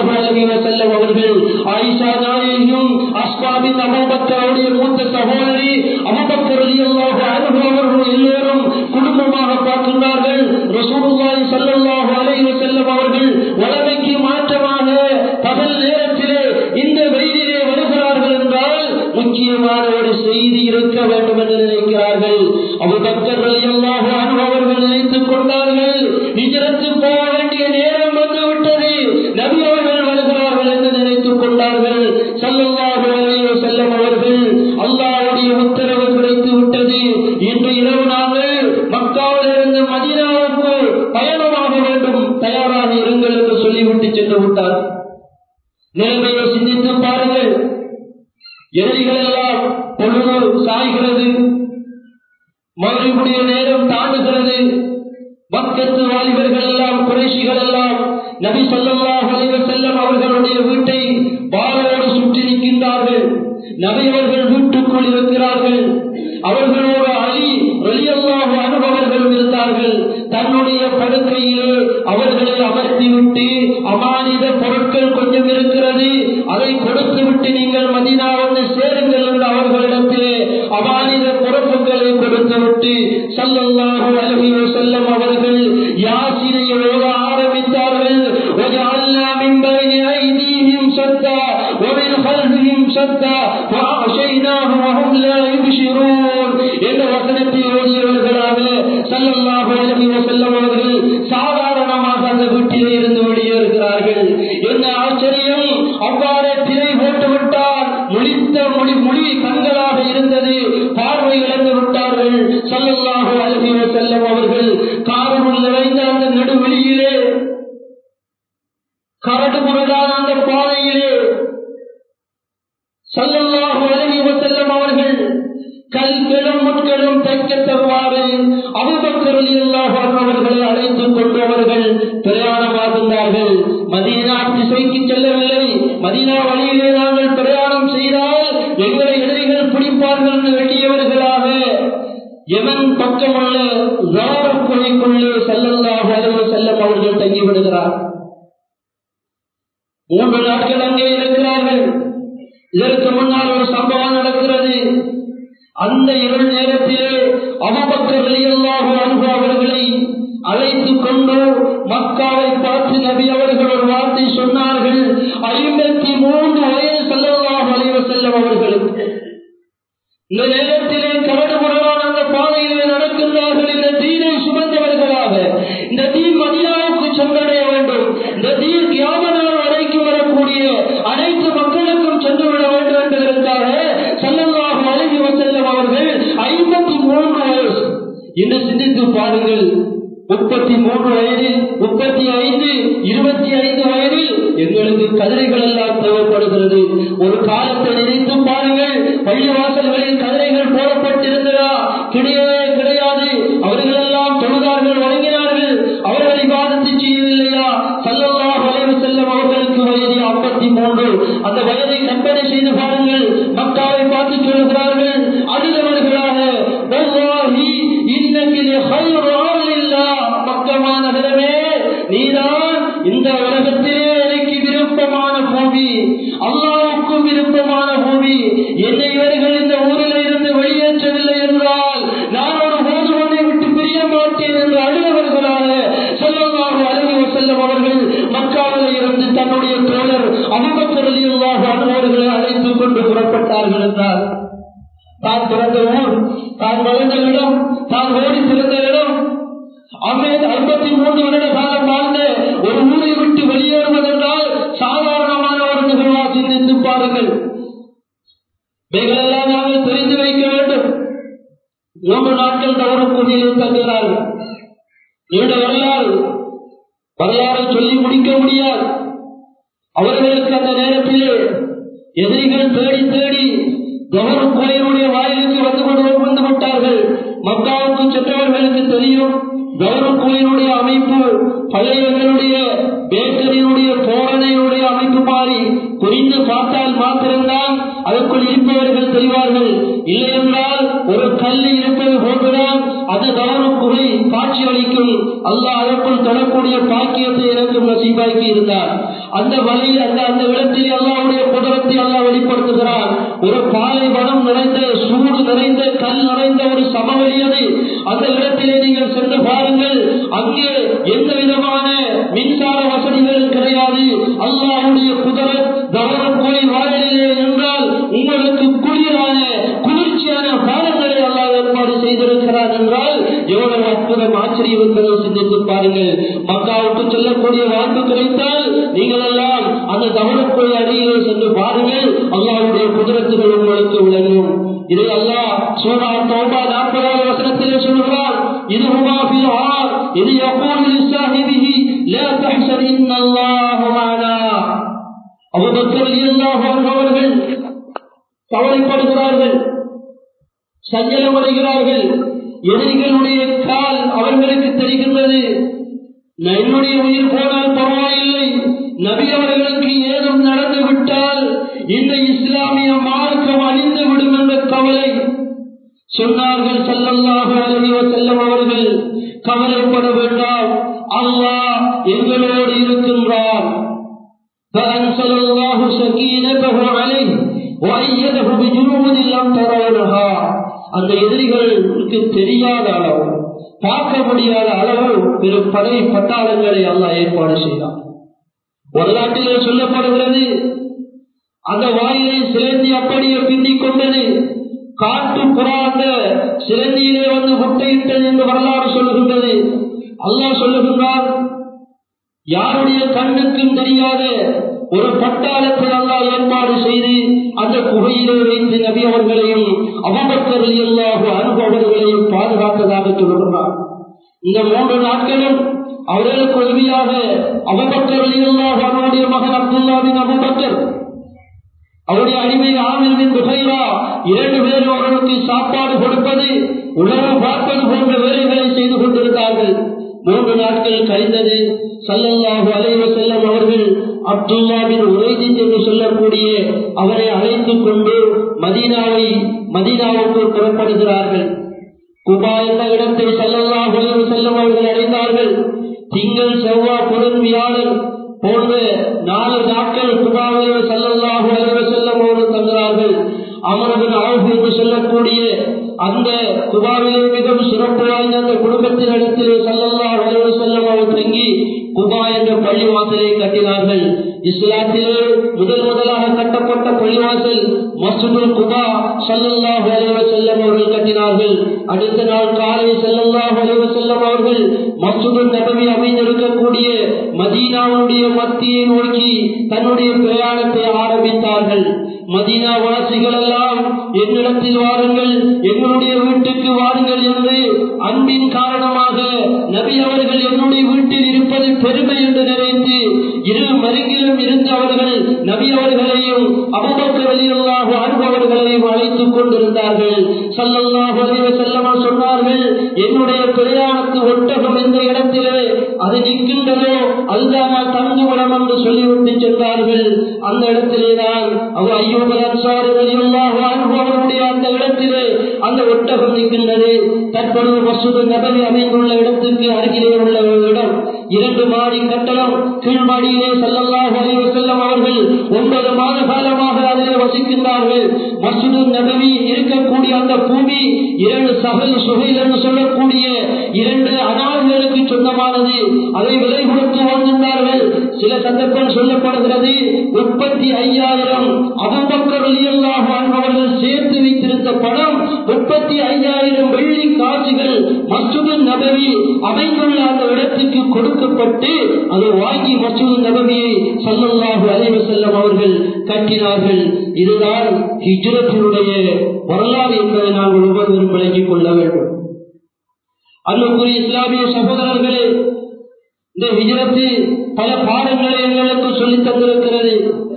ஸல்லல்லாஹு அலைஹி வஸல்லம் அவர்கள் ஆயிஷா நாயகியும் அஸ்பாபின் அபூபக்கருடைய மூத்த சகோதரி அபூபக்கர் ரலியல்லாஹு அன்ஹு அவர்கள் எல்லோரும் குடும்பமாக பார்க்கின்றார்கள் ரசூலுல்லாஹி ஸல்லல்லாஹு அலைஹி வஸல்லம் அவர்கள் வளமைக்கு மாற்றமாக பகல் நேரத்திலே இந்த வெயிலிலே வருகிறார்கள் என்றால் முக்கியமான ஒரு செய்தி இருக்க வேண்டும் என்று நினைக்கிறார்கள் அபூபக்கர் ரலியல்லாஹு அன்ஹு அவர்கள் நினைத்துக் கொண்டார்கள் ஹிஜ்ரத்து போக வேண்டிய நேரம் வந்து விட்டது நபி அவர்கள் வருகிறார்கள் என்று நினைத்துக் கொண்டார்கள் ஸல்லல்லாஹு அலைஹி வஸல்லம் அவர்கள் அல்லாஹ்வுடைய உத்தரவு கிடைத்து விட்டது இன்று இரவு நாங்கள் மக்காவில் இருந்து மதீனாவுக்கு பயணமாக வேண்டும் தயாராக இருங்கள் என்று சொல்லிவிட்டு சென்று விட்டார் நிலைமையை சிந்தித்து பாருங்கள் எதிரிகள் எல்லாம் பொழுது சாய்கிறது மறுபடிய நேரம் தாண்டுகிறது மக்கத்து வாலிபர்கள் எல்லாம் குறைஷிகள் எல்லாம் நபி சொல்லல்லாஹு அலைஹி வஸல்லம் அவர்களுடைய வீட்டை பாலோடு சுற்றி நிற்கின்றார்கள் நபி அவர்கள் வீட்டுக்குள் இருக்கிறார்கள் அவர்களோடு அலி ரலியல்லாஹு அன்ஹு அவர்கள் இருந்தார்கள் தன்னுடைய படுக்கையிலே அவர்களை அமர்த்திவிட்டு அமானித பொருட்கள் கொஞ்சம் இருக்கிறது அதை கொடுத்து விட்டு நீங்கள் மதீனா வந்து சேருங்கள் என்று அவர்களிடத்திலே அமானித பொறுப்புகளை கொடுத்துவிட்டு ஸல்லல்லாஹு அலைஹி வஸல்லம் அவர்கள் யாசினை ஓத ஆரம்பித்தார்கள் وجعلنا من بين أيديهم سدا ومن خلفهم سدا فأغشيناهم وهم لا يبشرون என்ற வசனத்தை ஓதியவர்களாக ஸல்லல்லாஹு அலைஹி வஸல்லம் அவர்கள் சாதாரணமாக அந்த வீட்டிலே இருந்து வெளியேறுகிறார்கள் என்ன ஆச்சரியம் அவ்வாறு திரை போட்டு விட்டார் முழித்த மொழி மொழி கண்களாக இருந்தது பார்வை இழந்து விட்டார்கள் ஸல்லல்லாஹு அலைஹி வஸல்லம் அவர்கள் காரணம் நிறைந்த அந்த நடுவெளியிலே கரடு முரடான அந்த பாதையிலே ஸல்லல்லாஹு அலைஹி வஸல்லம் அவர்கள் கல்களும் முட்களும் தைக்க தருவாறு அபுபக்கர் ரலியல்லாஹு அன்ஹு அவர்களை அழைத்துக் கொண்டு அவர்கள் பிரயாணமாகின்றார்கள் மதீனா திசைக்கு செல்லவில்லை மதீனா வழியிலே நாங்கள் பிரயாணம் செய்தால் எங்களை எதிரிகள் பிடிப்பார்கள் என்று வேண்டியவர்களாக எவன் பக்கமுள்ள குகைக்குள்ளே செல்லல்லாஹு அலைஹி வஸல்லம் அவர்கள் தங்கிவிடுகிறார் மூன்று நாட்கள் அங்கே இருக்கிறார்கள் இதற்கு முன்னால் ஒரு சம்பவம் நடக்கிறது அந்த இருள் நேரத்திலே அபுபக்கர் ரலியல்லாஹு அன்ஹு அவர்களை அழைத்துக் கொண்டு மக்காவை பார்த்து நபி அவர்கள் ஒரு வார்த்தை சொன்னார்கள் ஐம்பத்தி மூன்று வயது ஸல்லல்லாஹு அலைஹி வஸல்லம் அவர்களுக்கு இந்த நேரத்திலே கரடு முரடான அந்த பாதையிலே நடக்கின்றார்கள் இந்த தீனை சுமந்தவர்களாக இந்த தீன் மதினாவுக்கு சென்றடைய வேண்டும் இந்த தீன் கியாமனால் வரைக்கும் வரக்கூடிய அனைத்து மக்களுக்கும் சென்று விட வேண்டும் என்பதற்காக சல்லல்லாஹு அலைஹி வஸல்லம் அவர்கள் ஐம்பத்தி மூன்று வயசு இன்று சிந்தித்து பாருங்கள் முப்பத்தி மூன்று வயதில் முப்பத்தி ஐந்து இருபத்தி ஐந்து வயதில் எங்களுக்கு கதிரைகள் எல்லாம் தேவைப்படுகிறது ஒரு காலத்தை நினைத்து பாருங்கள் பள்ளிவாசல்களில் கதிரைகள் போடப்பட்டிருந்ததா கிடையவே கிடையாது அவர்கள் எல்லாம் தொழுதார்கள் வழங்கினார்கள் அவர்கள் விவாதத்தை செய்யவில்லையா சல்லல்லாஹு அலைஹி செல்லும் அவர்களுக்கு வயது ஐம்பத்தி மூன்று அந்த வயதை கற்பனை செய்து பாருங்கள் மக்காவை பார்த்து சொல்கிறார்கள் அழுதவர்களாக வல்லாஹி இன்னக்கு லஹைரு அம்ரில்லாஹ் மக்கமா நகரமே நீதான் இந்த உலகத்திலே எனக்கு விருப்பமான பூமி அல்லாவுக்கு விருப்பமான பூமி என்னை இவர்கள் இந்த ஊரில் இருந்து வெளியேற்றவில்லை என்றால் நான் ஒரு போது உன்னை விட்டு பிரிய மாட்டேன் என்று அழுதவர்களாக செல்லமாக அழகி செல்லும் அவர்கள் மக்காவில் இருந்து தன்னுடைய தோழர் அபுபக்கர் அலியுல்லாஹ் அனுபவர்களை அழைத்துக் கொண்டு புறப்பட்டார்கள் என்றார் தான் பிறந்த ஊர் தான் வளர்ந்த இடம் தான் ஓடி பிறந்த இடம் ஐம்பத்தி மூன்று வருட காலம் வாழ்ந்த ஒரு ஊரை விட்டு வெளியேறுவதென்றால் சாதாரணமான ஒரு நிகழ்வா சிந்தித்து பாருங்கள் இவைகளெல்லாம் நாங்கள் தெரிந்து வைக்க வேண்டும் மூன்று நாட்கள் தவறுக்குடியில் தங்குகிறார்கள் நீண்ட வரலாறு வரலாறு சொல்லி முடிக்க முடியாது அவர்களுக்கு அந்த நேரத்திலே எதிரிகள் தேடி தேடி கவர்னர் கோயிலுடைய வாயிலுக்கு வந்து கொண்டு வந்து விட்டார்கள் மக்காவுக்கு சென்றவர்களுக்கு தெரியும் கவர்னர் கோயிலுடைய அமைப்பு பழையவர்களுடைய பேக்கரியினுடைய தோரணையுடைய அமைப்பு மாறி குறிந்து பார்த்தால் மாத்திரம்தான் அதற்குள் இருப்பவர்கள் தெரிவார்கள் இல்லை என்றால் ஒரு கல்லு இருப்பது போன்றுதான் அது கவர்னர் குகை காட்சி அளிக்கும் அல்லாஹ் அதற்குள் தொடரக்கூடிய பாக்கியத்தை எனக்கு நசீபாக்கி இருந்தார் அந்த வழி அந்த அந்த இடத்தில் அல்லாவுடைய குதிரத்தை அல்லா வெளிப்படுத்துகிறார் ஒரு பாலைவனம் நிறைந்த சூடு நிறைந்த கல் நிறைந்த ஒரு சமவெளி அது அந்த இடத்திலே நீங்கள் சென்று பாருங்கள் அங்கே எந்த விதமான மின்சார வசதிகளும் கிடையாது அல்லாவுடைய குதிரத் கவனம் போய் வாயிலே என்றால் உங்களுக்கு குளிரான குளிர்ச்சியான பாலங்களை அல்லாஹ் ஏற்பாடு செய்திருக்கிறார் என்றால் எவ்வளவு அற்புதம் ஆச்சரியம் என்பதை சிந்தித்து பாருங்கள் மக்காவுக்கு செல்லக்கூடிய வாய்ப்பு கிடைத்தால் நீங்கள் எல்லாம் அந்த கவனக்குழு அடியில் சென்று பாருங்கள் அல்லாவுடைய குதிரத்துகள் உங்களுக்கு விளங்கும் இதை அல்லாஹ் சூரா தௌபா நாற்பதாவது வசனத்திலே சொல்கிறார் இது ஹுமாஃபில் ஆர் இது யகூல் லிசாஹிபிஹி லா தஹ்சன் இன்னல்லாஹு மஅனா அபூபக்கர் ரலியல்லாஹு அன்ஹு அவர்கள் கவலைப்படுகிறார்கள் சஞ்சலமடைகிறார்கள் எதிரிகளுடைய கால் அவர்களுக்கு தெரிகின்றது என்னுடைய உயிர் போனால் பரவாயில்லை நபி அவர்களுக்கு ஏதும் நடந்து விட்டால் இந்த இஸ்லாமிய மார்க்கம் அழிந்து விடும் என்ற கவலை சொன்னார்கள் சல்லல்லாஹு அலைஹி வஸல்லம் அவர்கள் கவலைப்பட வேண்டாம் அல்லாஹ் எங்களோடு இருக்கின்றார் فأنزل الله سكينته عليه وأيده بجنود لم ترونها அந்த எதிரிகளுக்கு தெரியாத அளவு பார்க்க முடியாத அளவு பெரும் படை பட்டாளங்களை அல்லாஹ் ஏற்பாடு செய்தார் வரலாற்றிலே சொல்லப்படுகிறது அந்த வாயிலை சிலந்தி அப்படியே பின்னிக் கொண்டது காட்டு புறா அந்த சிலந்தியிலே வந்து முட்டையிட்டது என்று வரலாறு சொல்லுகின்றது அல்லாஹ் சொல்லுகின்றார் யாருடைய கண்ணுக்கும் தெரியாத ஒரு பட்டாளத்தை அல்லாஹ் ஏற்பாடு செய்து அந்த குகையிலே வைத்து நபி அவர்களையும் அபபக்கர் எல்லாக அனுபவர்களையும் பாதுகாத்ததாக சொல்லுகிறார் இந்த மூன்று நாட்களும் அவர்களுக்கு உதவியாக அபபக்கர் எல்லாக அவருடைய மகன் அப்துல்லாவின் அபபக்கர் அவருடைய அடிமை ஆமிர்வின் புகைரா இரண்டு பேரும் அவர்களுக்கு சாப்பாடு கொடுப்பது உணவு பார்ப்பது போன்ற வேலைகளை செய்து கொண்டிருந்தார்கள் மூன்று நாட்கள் கழிந்தது சல்லல்லாஹு அலைவ செல்லம் அவர்கள் அப்துல்லாவின் உரைதின் என்று சொல்லக்கூடிய அவரை அழைத்துக் கொண்டு மதீனாவை மதீனாவுக்கு புறப்படுகிறார்கள் குபா என்ற இடத்தை சல்லல்லாஹு அலைவ செல்லம் அவர்கள் அடைந்தார்கள் திங்கள் செவ்வாய் புதன் வியாழன் போன்ற நாலு நாட்கள் குபாவிலே சல்லல்லாஹு அலைவ செல்லம் அவர்கள் தங்குகிறார்கள் அமரபின் அழகு என்று சொல்லக்கூடிய அந்த குபாவிலே மிகவும் சிறப்பு வாய்ந்த அந்த குடும்பத்தின் இடத்திலே சல்லல்லாஹு அலைவ செல்லம் அவர் தங்கி குபா என்ற பள்ளிவாசலை கட்டினார்கள் இஸ்லாத்திலே முதல் முதலாக கட்டப்பட்ட பள்ளிவாசல் மசூதுல் குபா சல்லல்லாஹு அலைவ செல்லம் அவர்கள் கட்டினார்கள் அடுத்த நாள் காலை சல்லல்லாஹு அலைவ செல்லம் அவர்கள் மசூதுல் நபவி அமைந்திருக்கக்கூடிய மதீனாவுடைய மத்தியை நோக்கி தன்னுடைய பிரயாணத்தை ஆரம்பித்தார்கள் மதீனா வாசிகள் எல்லாம் என்னிடத்தில் வாருங்கள் எங்களுடைய வீட்டுக்கு வாருங்கள் என்று அன்பின் காரணமாக நபி அவர்கள் என்னுடைய வீட்டில் இருப்பது பெருமை என்று நினைத்து இரு மருங்கிலும் இருந்து அவர்கள் நபி அவர்களையும் அபுபக்கர் அலியல்லாஹு அன்பவர்களையும் அழைத்துக் கொண்டிருந்தார்கள் சல்லல்லாஹு அலைஹி செல்லமா சொன்னார்கள் என்னுடைய பிரயாணத்து ஒட்டகம் இந்த இடத்திலே அது நிற்கின்றதோ அதுதான் நான் தங்குமிடம் என்று சொல்லிவிட்டு சென்றார்கள் அந்த இடத்திலே தான் அவர் ஐயோபர் அன்சாரி அலியல்லாஹு அன்பவர்களுடைய அந்த இடத்திலே அந்த ஒட்டகம் நிற்கின்றது தற்பொழுது மசூது நபரி அமைந்துள்ள இடத்துக்கு அருகிலே உள்ள ஒரு இடம் இரண்டு மாடி கட்டணம் கீழ்மாடியிலே செல்லல்லாஹு அலைஹி செல்லம் அவர்கள் ஒன்பது மாத காலமாக அதிலே வசிக்கின்றார்கள் மசூது நபவி இருக்கக்கூடிய அந்த பூமி இரண்டு சகல் சுகைல் என்று சொல்லக்கூடிய இரண்டு அனாதைகளுக்கு சொந்தமானது அதை விலை கொடுத்து வாங்குகின்றார்கள் சில சந்தர்ப்பம் சொல்லப்படுகிறது முப்பத்தி ஐயாயிரம் அபுபக்கர் வெளியல்லாக அவர்கள் சேர்த்து வைத்திருந்த பணம் முப்பத்தி ஐயாயிரம் வெள்ளி காசுகள் மசூது நபவி அமைந்துள்ள அந்த இடத்துக்கு கொடுக்கப்பட்டு அதை வாங்கி மசூது நபவியை சல்லல்லாஹு அலைவ செல்லம் அவர்கள் கட்டினார்கள் இதுதான் ஹிஜ்ரத்தினுடைய வரலாறு என்பதை நாங்கள் ஒவ்வொருவரும் விளங்கிக் கொள்ள வேண்டும் அன்புக்குரிய இஸ்லாமிய சகோதரர்களே இந்த ஹிஜ்ரத்து பல பாடங்களை எங்களுக்கு சொல்லித் தந்திருக்கிறது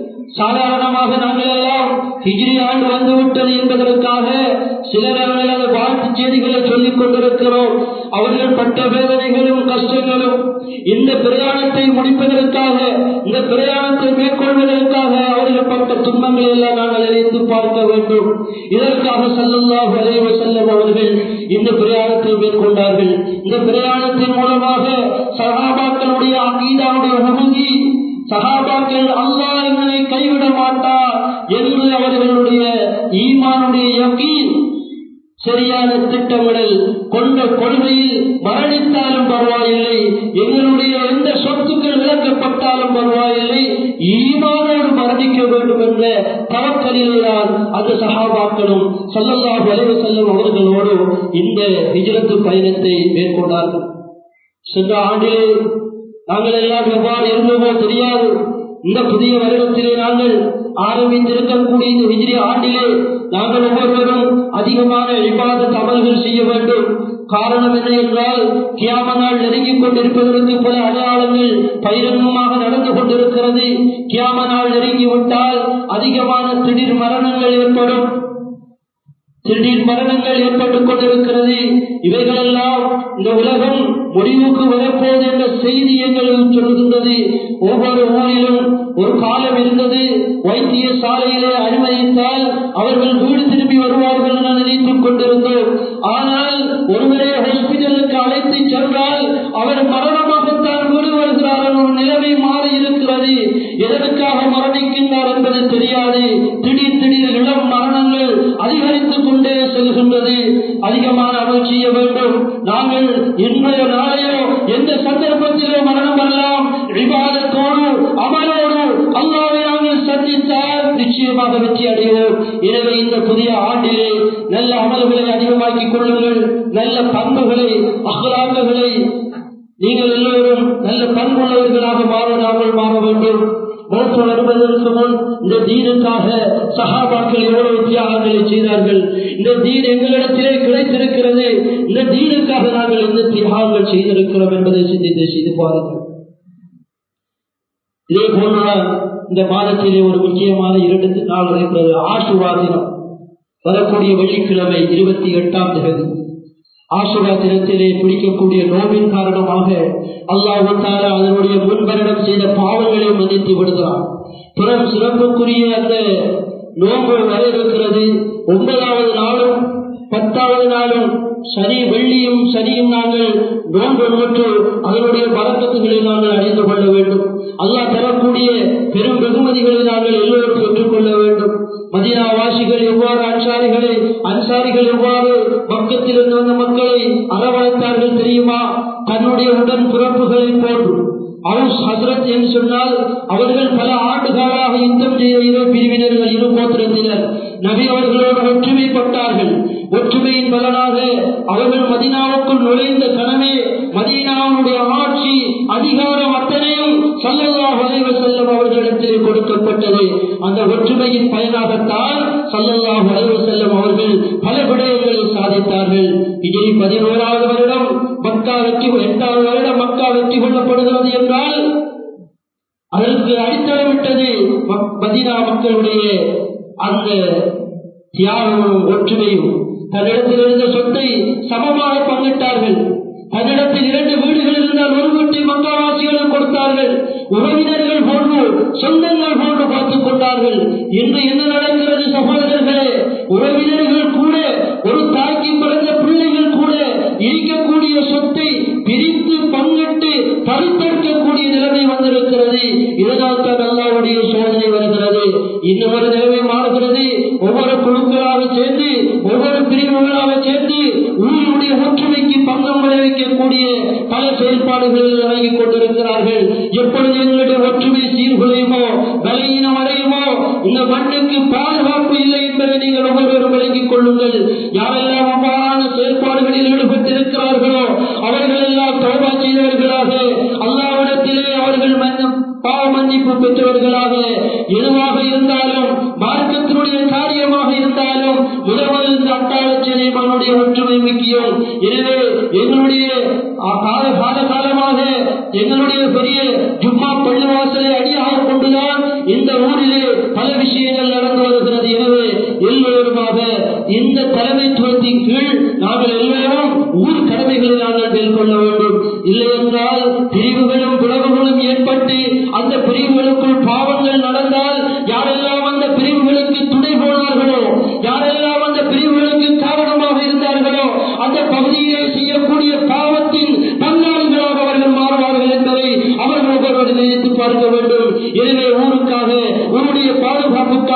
சாதாரணமாக நாங்கள் எல்லாம் ஹிஜ்ரி ஆண்டு வந்துவிட்டது என்பதற்காக சிலர் அவர்களது வாழ்த்து செய்திகளை சொல்லிக் கொண்டிருக்கிறோம் அவர்கள் பட்ட வேதனைகளும் கஷ்டங்களும் இந்த பிரயாணத்தை முடிப்பதற்காக இந்த பிரயாணத்தை மேற்கொள்வதற்காக அவர்கள் பட்ட துன்பங்களை எல்லாம் நாங்கள் நினைத்து பார்க்க வேண்டும் இதற்காக சல்லல்லாஹு அலைஹி வஸல்லம் அவர்கள் இந்த பிரயாணத்தை மேற்கொண்டார்கள் இந்த பிரயாணத்தின் மூலமாக சகாபாக்களுடைய அகீதாவுடைய உறுதி சகாபாக்கள் அல்லாஹ் எங்களை கைவிட மாட்டார் என்று அவர்களுடைய ஈமானுடைய யகீன் சரியான திட்டமிடல் கொண்ட கொள்கையில் மரணித்தாலும் பரவாயில்லை எங்களுடைய எந்த சொத்துக்கள் இழக்கப்பட்டாலும் பரவாயில்லை ஈமானோடு மரணிக்க வேண்டும் என்ற தவக்கலிலேதான் அந்த சகாபாக்களும் சொல்லல்லாஹு அலைவு செல்லும் அவர்களோடு இந்த ஹிஜ்ரத்து பயணத்தை மேற்கொண்டார்கள் சென்ற ஆண்டிலே நாங்கள் எல்லாம் எவ்வாறு இருந்தோமோ தெரியாது இந்த புதிய வருடத்திலே நாங்கள் ஆரம்பித்திருக்கக்கூடிய இந்த ஹிஜ்ரி ஆண்டிலே நாங்கள் ஒவ்வொருவரும் அதிகமான இபாத தவறுகள் செய்ய வேண்டும் காரணம் என்ன என்றால் கியாம நாள் நெருங்கிக் கொண்டிருப்பதற்கு பல அடையாளங்கள் பகிரங்கமாக நடந்து கொண்டிருக்கிறது கியாம நாள் நெருங்கிவிட்டால் அதிகமான திடீர் மரணங்கள் ஏற்படும் திடீர் மரணங்கள் ஏற்பட்டுக் கொண்டிருக்கிறது இவைகளெல்லாம் இந்த உலகம் முடிவுக்கு வரப்போது என்ற செய்தி எங்களுக்கு சொல்கின்றது ஒவ்வொரு ஊரிலும் ஒரு காலம் இருந்தது வைத்திய சாலையிலே அனுமதித்தால் அவர்கள் வீடு திரும்பி வருவார்கள் என நினைத்துக் கொண்டிருந்தோம் ஆனால் ஒருவரே ஹாஸ்பிட்டலுக்கு அழைத்து சென்றால் அவர் மரணமாகத்தான் வீடு வருகிறார் என்ற ஒரு நிலைமை மாறி இருக்கிறது எதற்காக மரணிக்கின்றார் என்பது தெரியாது திடீர் திடீர் இளம் மரணங்கள் அதிகரித்துக் கொண்டே செல்கின்றது அதிகமான அமல் செய்ய வேண்டும் நாங்கள் இன்றைய நாளையோ எந்த சந்தர்ப்பத்திலோ மரணம் வரலாம் விவாதத்தோடு அமலோடு அல்லாவை நாங்கள் சந்தித்தால் நிச்சயமாக வெற்றி அடைவோம் எனவே இந்த புதிய ஆண்டிலே நல்ல அமல்களை அதிகமாக்கிக் கொள்ளுங்கள் நல்ல பண்புகளை அகலாக்குகளை நீங்கள் எல்லோரும் நல்ல பண்புள்ளவர்களாக மாற நாங்கள் மாற வேண்டும் மோச வருவதற்கு முன் இந்த தீனுக்காக சகாபாக்கள் எவ்வளவு தியாகங்களை செய்தார்கள் இந்த தீன் எங்களிடத்திலே கிடைத்திருக்கிறது இந்த தீனுக்காக நாங்கள் எந்த தியாகங்கள் செய்திருக்கிறோம் என்பதை சிந்தித்து செய்து பாருங்கள் இதே போன்ற இந்த மாதத்திலே ஒரு முக்கியமான இரண்டு நாள் இருக்கிறது ஆசுவா தினம் வரக்கூடிய வெள்ளிக்கிழமை இருபத்தி எட்டாம் தேதி ஆசுரா தினத்திலே பிடிக்கக்கூடிய நோவின் காரணமாக அல்லாஹால அதனுடைய முன்வரிடம் செய்த பாவங்களை மன்னித்து விடுகிறான் புறம் சிறப்புக்குரிய அந்த நோம்பு வர இருக்கிறது ஒன்பதாவது நாளும் பத்தாவது நாளும் சனி வெள்ளியும் சனியும் நாங்கள் நோன்பு நோற்று அதனுடைய பழக்கத்துகளை நாங்கள் அறிந்து கொள்ள வேண்டும் அல்லாஹ் தரக்கூடிய பெரும் வெகுமதிகளை நாங்கள் எல்லோரும் பெற்றுக்கொள்ள வேண்டும் மதினாவாசிகள் எவ்வாறு அன்சாரிகளை அன்சாரிகள் எவ்வாறு பக்கத்திலிருந்து வந்த மக்களை அரவணைத்தார்கள் தெரியுமா தன்னுடைய உடன் பிறப்புகளை போன்று அவுஸ் ஹசரத் என்று சொன்னால் அவர்கள் பல ஆண்டுகாலாக யுத்தம் செய்த இரு பிரிவினர்கள் இரு கோத்திரத்தினர் நபி அவர்களோடு ஒற்றுமைப்பட்டார்கள் ஒற்றுமையின் பலனாக அவர்கள் மதினாவுக்குள் நுழைந்த கணமே மதீனாவுடைய ஆட்சி அதிகாரம் அத்தனையும் சல்லல்லா வரைவ செல்லும் அவர்களிடத்திலே கொடுக்கப்பட்டது அந்த ஒற்றுமையின் பயனாகத்தான் சல்லல்லா வரைவ செல்லும் அவர்கள் பல விடயங்களை சாதித்தார்கள் இதில் பதினோராவது வருடம் மக்கா வெற்றி எட்டாவது வருடம் மக்கா வெற்றி கொள்ளப்படுகிறது என்றால் அதற்கு அடித்தளமிட்டது மதினா மக்களுடைய அந்த தியாகமும் ஒற்றுமையும் தன்னிடத்தில் இருந்த சொத்தை சமமாக பங்கிட்டார்கள் தன்னிடத்தில் இரண்டு வீடுகள் இருந்தால் ஒரு வீட்டை மக்காவாசிகளும் கொடுத்தார்கள் உறவினர்கள் போன்று சொந்தங்கள் போன்று பார்த்துக் கொண்டார்கள் இன்று என்ன நடக்கிறது சகோதரர்களே உறவினர்கள் கூட ஒரு தாய்க்கு பிறந்த பிள்ளைகள் கூட இருக்கக்கூடிய சொத்தை பிரித்து பங்கிட்டு பறித்தெடுக்கக்கூடிய நிலைமை வந்திருக்கிறது இதனால் தான் அல்லாவுடைய சோதனை வருகிறது இன்னும் ஒரு நிலைமை மாறுகிறது ஒவ்வொரு குழுக்களாக சேர்ந்து ஒவ்வொரு பிரிவுகளாக சேர்ந்து ஊரினுடைய ஒற்றுமைக்கு பங்கம் விளைவிக்கக்கூடிய பல செயல்பாடுகளில் இறங்கிக் கொண்டிருக்கிறார்கள் எப்பொழுது எங்களுடைய ஒற்றுமை சீர்குலையுமோ பலகீனம் அடையுமோ இந்த மண்ணுக்கு பாதுகாப்பு இல்லை என்பதை நீங்கள் ஒவ்வொருவரும் விளங்கிக் கொள்ளுங்கள் யாரெல்லாம் அவ்வாறான செயல்பாடுகளில் ஈடுபட்டிருக்கிறார்களோ அவர்கள் எல்லாம் தோபா செய்தவர்களாக அல்லாவிடத்திலே அவர்கள் மன்னம் பாவ மன்னிப்பு பெற்றவர்களாக எதுவாக இருந்தாலும் மார்க்கத்தினுடைய காரியமாக இருந்தாலும் முதல் இந்த அட்டாளச்சனை மனுடைய ஒற்றுமை முக்கியம் எனவே எங்களுடைய கால கால காலமாக எங்களுடைய பெரிய ஜும்மா பள்ளிவாசலை அடியாக கொண்டுதான் இந்த ஊரிலே பல விஷயங்கள் நடந்து வருகிறது எனவே எல்லோருமாக இந்த தலைமைத்துவத்தின் கீழ் நாங்கள் எல்லோரும் ஊர் கடமைகளை நாங்கள் மேற்கொள்ள வேண்டும் இல்லை என்றால் பிரிவுகளும் பிளவுகளும் ஏற்பட்டு அந்த பிரிவுகளுக்குள் பாவங்கள் நடந்தால் யாரெல்லாம் அந்த பிரிவுகளுக்கு துணை போனார்களோ யாரெல்லாம் அந்த பிரிவுகளுக்கு காரணமாக இருந்தார்களோ அந்த பகுதியிலே செய்யக்கூடிய பாவத்தின் பங்காளிகளாக அவர்கள் மாறுவார்கள் என்பதை அவர்கள் ஒவ்வொருவரும் நினைத்து பார்க்க வேண்டும்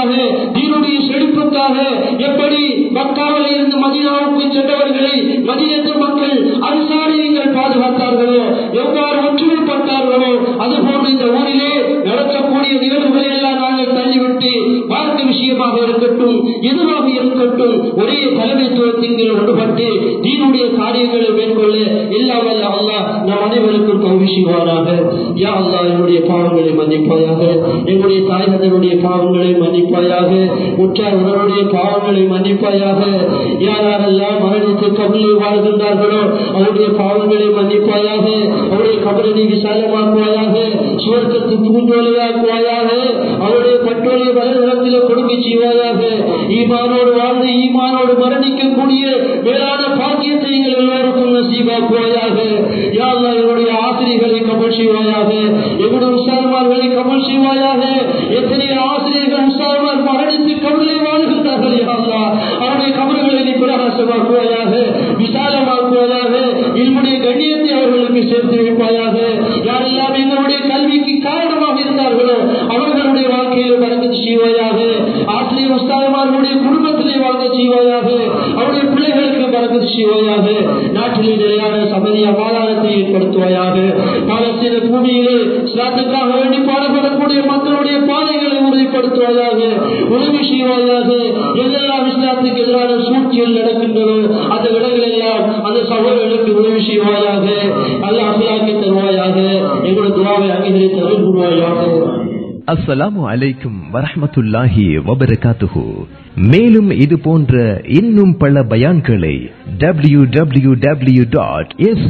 வளர்ச்சிக்காக தீனுடைய செழிப்புக்காக எப்படி மக்காவில் இருந்து மதினாவுக்கு சென்றவர்களை மதினத்து மக்கள் அன்சாரியங்கள் பாதுகாத்தார்களோ எவ்வாறு ஒற்றுமைப்பட்டார்களோ அதுபோன்று இந்த ஊரிலே நடக்கக்கூடிய நிகழ்வுகளை எல்லாம் நாங்கள் தள்ளிவிட்டு பார்க்க விஷயமாக இருக்கட்டும் எதுவாக இருக்கட்டும் ஒரே தலைமைத்துவத்தின் கீழ் ஒன்றுபட்டு தீனுடைய காரியங்களை மேற்கொள்ள எல்லாம் வல்ல அல்லாஹ் நம் அனைவருக்கும் தௌவி செய்வாராக யா அல்லாஹ் என்னுடைய பாவங்களை மன்னிப்பாயாக எங்களுடைய தாய்தனுடைய பாவங்களை மன்னிப்பாயாக உற்றார் உறவுடைய பாவங்களை மன்னிப்பாயாக யாரெல்லாம் மரணித்து கபிலில் வாழ்கின்றார்களோ அவருடைய பாவங்களை மன்னிப்பாயாக அவருடைய கபலை நீ விசாலமாக்குவாயாக சுவர்க்கத்து பூஞ்சோலையாக்குவாயாக அவருடைய பட்டோலை வலதுரத்திலே கொடுக்க செய்வாயாக ஈமானோடு வாழ்ந்து ஈமானோடு மரணிக்கக்கூடிய மேலான பாக்கியத்தை எங்கள் எல்லோருக்கும் நசீபாக்குவாயாக யாழ்லா என்னுடைய ஆசிரியர்களை கமல் செய்வாயாக எங்களுடைய உசார்மார்களை கமல் செய்வாயாக எத்தனை ஆசிரியர்கள் உசார்மார் மரணித்து கபலை வாழ்கின்றார்கள் யாழ்லா அவருடைய கபல்களை நீ பிரகாசமாக்குவாயாக விசாலமாக்குவதாக என்னுடைய கண்ணியத்தை அவர்களுக்கு சேர்த்து வைப்பாயாக யாரெல்லாம் எங்களுடைய கல்விக்கு காரணமாக இருந்தார்களோ அவர்களுடைய வாழ்க்கையில் பறக்க செய்வாயாக ஆசிரியர் உஸ்தாதமார்களுடைய குடும்பத்திலே வாழ்க்க செய்வாயாக அவருடைய பிள்ளைகளுக்கு பறக்க செய்வாயாக நாட்டிலே நிலையான சமதி அபாதாரத்தை ஏற்படுத்துவாயாக பாலஸ்தீன பூமியிலே இஸ்லாத்துக்காக வேண்டி பாடப்படக்கூடிய மக்களுடைய பாதைகளை உறுதிப்படுத்துவதாக உதவி செய்வாயாக எதெல்லாம் இஸ்லாத்துக்கு எதிரான சூழ்ச்சிகள் நடக்கின்றதோ அந்த இடங்கள் எல்லாம் அந்த சகோதரர்களுக்கு உதவி செய்வாயாக அல்ல அசலாக்கி தருவாயாக எங்களுடைய துவாவை அங்கீகரித்து அருள் புரிவாயாக அஸ்ஸலாமு அலைக்கும் வரஹ்மத்துல்லாஹி வபரகாத்துஹு மேலும் இது போன்ற இன்னும் பல பயான்களை W W W dot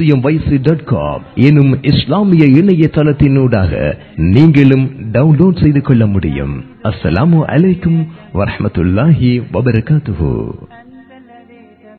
dot com எனும் இஸ்லாமிய இணையதளத்தினூடாக நீங்களும் டவுன்லோட் செய்து கொள்ள முடியும் அஸ்ஸலாமு அலைக்கும் வரஹ்மத்துல்லாஹி வபரகாத்துஹு